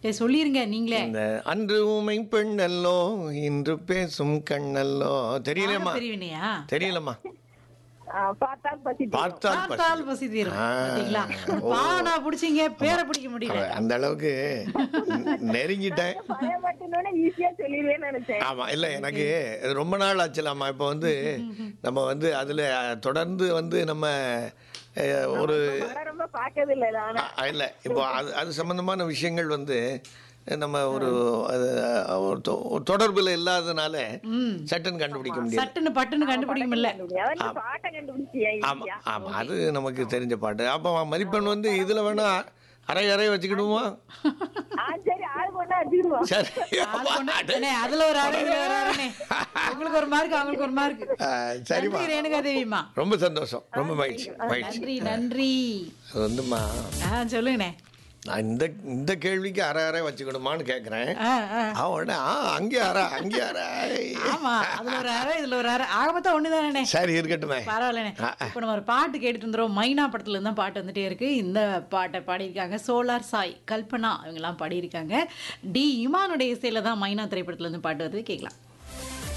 சரி சொல்லிருங்க நீங்களே இந்த அன்று ஊமை பெண்ணல்லோ இன்று பேசும் கண்ணல்லோ தெரியலையம்மா தெரிவினையா தெரியலம்மா ஆ, பார்த்தால் பசி தீரும். பார்த்தால் பசி பார்த்தால் பசி தீரும் ஆ. பாத்தீங்களா பானா பிடிச்சீங்க பேரை பிடிக்க முடியல அந்த அளவுக்கு நெ- நெருங்கிட்டேன் பயப்பட்டுனோட ஈஸியா சொல்லிடுவேன்னு நினைச்சேன் ஆமா இல்ல எனக்கு ரொம்ப நாள் ஆச்சுலாமா இப்போ வந்து நம்ம வந்து அதுல தொடர்ந்து வந்து நம்ம அஹ், ஒரு படம் ரொம்ப பார்க்கறது இல்ல ஆனா அ- இல்ல இப்போ அது அது சம்பந்தமான விஷயங்கள் வந்து நம்ம ஒரு அது, ஒரு தொ- ஒரு தொடர்புல இல்லாதனால சட்டுன்னு கண்டுபிடிக்க முடியாது சட்டுன்னு பட்டுன்னு கண்டுபிடிக்க முடியல அதான் நீ பாட்டை கண்டுபிடிச்சியா ஆமா ஈஸியா ஆமா அது நமக்கு தெரிஞ்ச பாட்டு அப்போ மதிப்பெண் வந்து இதுல வேணா அரை அரை வச்சுக்கிடுமா ஆ சரி ஆள் கொண்டா வச்சுக்கிடுவோம் சரி ஆள் கொண்டு- அண்ணே, அதுல ஒரு ஆறு இதுல ஒரு ஆறுண்ணே. உங்களுக்கு ஒரு மார்க் அவங்களுக்கு ஒரு மார்க் ஆ, சரிம்மா நன்றி ரேணுகா தேவிமா ரொம்ப சந்தோஷம் ரொம்ப மகிழ்ச்சி மகிழ்ச்சி நன்றி நன்றி அது வந்துமா ஆ சொல்லுங்கண்ணே நான் இந்த இந்த கேள்விக்கு அரை அரை வச்சுக்கணுமான்னு கேட்குறேன் ஆ, ஆ. அவன் ஆ அங்கே அரை அங்கே அரை ஆமா அதுல ஒரு அரை இதுல ஒரு அரை ஆக மொத்தம் ஒண்ணுதானே சரி இருக்கட்டுமே பரவாயில்லண்ணே இப்போ நம்ம ஒரு பாட்டு கேட்டுட்டு இருந்தோம் மைனா படத்துல இருந்து தான் பாட்டு வந்துட்டே இருக்கு இந்த பாட்டை பாடியிருக்காங்க சோலார் சாய் கல்பனா இவங்கெல்லாம் பாடியிருக்காங்க டி இமானுடைய இசையில தான் மைனா திரைப்படத்துல இருந்து பாட்டு வருது கேட்கலாம்